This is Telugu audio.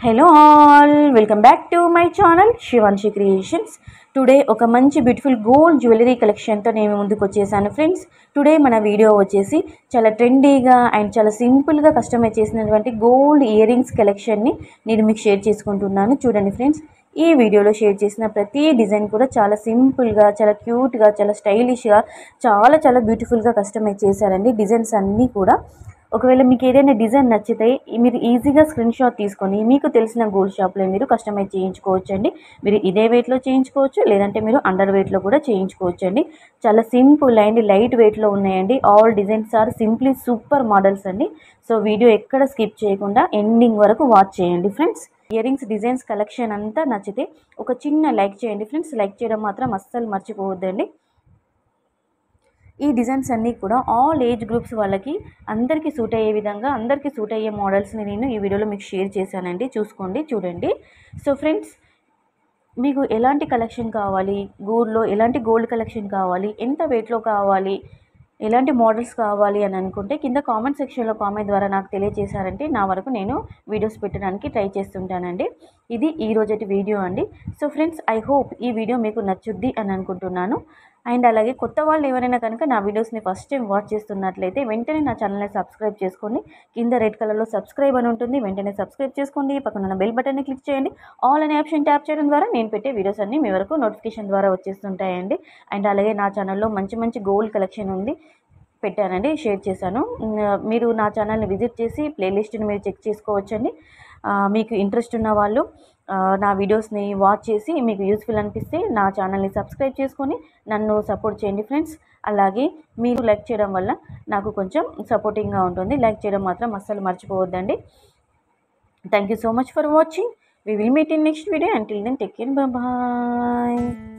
hello all welcome back to my channel Shivanshi creations today ఒక మంచి బ్యూటిఫుల్ గోల్డ్ జ్యువెలరీ కలెక్షన్తో నేను ముందుకు వచ్చేసాను ఫ్రెండ్స్ టుడే మన వీడియో వచ్చేసి చాలా ట్రెండీగా అండ్ చాలా సింపుల్గా కస్టమైజ్ చేసినటువంటి గోల్డ్ ఇయర్ రింగ్స్ కలెక్షన్ని నేను మీకు షేర్ చేసుకుంటున్నాను చూడండి ఫ్రెండ్స్ ఈ వీడియోలో షేర్ చేసిన ప్రతి డిజైన్ కూడా చాలా సింపుల్గా చాలా క్యూట్గా చాలా స్టైలిష్గా చాలా చాలా బ్యూటిఫుల్గా కస్టమైజ్ చేశారండి డిజైన్స్ అన్నీ కూడా ఒకవేళ మీకు ఏదైనా డిజైన్ నచ్చితే మీరు ఈజీగా స్క్రీన్ షాట్ తీసుకొని మీకు తెలిసిన గోల్డ్ షాప్లో మీరు కస్టమైజ్ చేయించుకోవచ్చు అండి మీరు ఇదే వెయిట్లో చేయించుకోవచ్చు లేదంటే మీరు అండర్ వెయిట్లో కూడా చేయించుకోవచ్చు అండి చాలా సింపుల్ అండ్ లైట్ వెయిట్లో ఉన్నాయండి all designs are simply super models అండి సో వీడియో ఎక్కడ స్కిప్ చేయకుండా ఎండింగ్ వరకు వాచ్ చేయండి friends ear rings designs collection అంతా నచ్చితే ఒక చిన్న లైక్ చేయండి ఫ్రెండ్స్ లైక్ చేయడం మాత్రం అస్సలు మర్చిపోవద్దండి ఈ డిజైన్స్ అన్నీ కూడా ఆల్ ఏజ్ గ్రూప్స్ వాళ్ళకి అందరికీ సూట్ అయ్యే విధంగా అందరికీ సూట్ అయ్యే మోడల్స్ని నేను ఈ వీడియోలో మీకు షేర్ చేశానండి చూసుకోండి చూడండి సో ఫ్రెండ్స్ మీకు ఎలాంటి కలెక్షన్ కావాలి గోల్డ్లో ఎలాంటి గోల్డ్ కలెక్షన్ కావాలి ఎంత వెయిట్లో కావాలి ఎలాంటి మోడల్స్ కావాలి అని అనుకుంటే కింద కామెంట్ సెక్షన్లో కామెంట్ ద్వారా నాకు తెలియజేశారంటే నా వరకు నేను వీడియోస్ పెట్టడానికి ట్రై చేస్తుంటానండి ఇది ఈ రోజటి వీడియో అండి సో ఫ్రెండ్స్ ఐ హోప్ ఈ వీడియో మీకు నచ్చుద్ది అని అనుకుంటున్నాను అండ్ అలాగే కొత్త వాళ్ళు ఎవరైనా కనుక నా వీడియోస్ని ఫస్ట్ టైం వాచ్ చేస్తున్నట్లయితే వెంటనే నా ఛానల్ని సబ్స్క్రైబ్ చేసుకోండి కింద రెడ్ కలర్లో సబ్స్క్రైబ్ అని ఉంటుంది వెంటనే సబ్స్క్రైబ్ చేసుకోండి పక్కన ఉన్న బెల్ బటన్ని క్లిక్ చేయండి ఆల్ అనే ఆప్షన్ ట్యాప్ చేయడం ద్వారా నేను పెట్టే వీడియోస్ అన్నీ మీ వరకు నోటిఫికేషన్ ద్వారా వచ్చేస్తుంటాయండి అండ్ అలాగే నా ఛానల్లో మంచి మంచి గోల్డ్ కలెక్షన్ ఉంది పెట్టానండి షేర్ చేశాను మీరు నా ఛానల్ని విజిట్ చేసి ప్లేలిస్ట్ని మీరు చెక్ చేసుకోవచ్చండి మీకు ఇంట్రెస్ట్ ఉన్న వాళ్ళు నా వీడియోస్ని వాచ్ చేసి మీకు యూస్ఫుల్ అనిపిస్తే నా ఛానల్ని సబ్స్క్రైబ్ చేసుకొని నన్ను సపోర్ట్ చేయండి ఫ్రెండ్స్ అలాగే మీరు లైక్ చేయడం వల్ల నాకు కొంచెం సపోర్టింగ్గా ఉంటుంది లైక్ చేయడం మాత్రం అస్సలు మర్చిపోవద్దండి thank you so much for watching we will meet in next video until then take care bye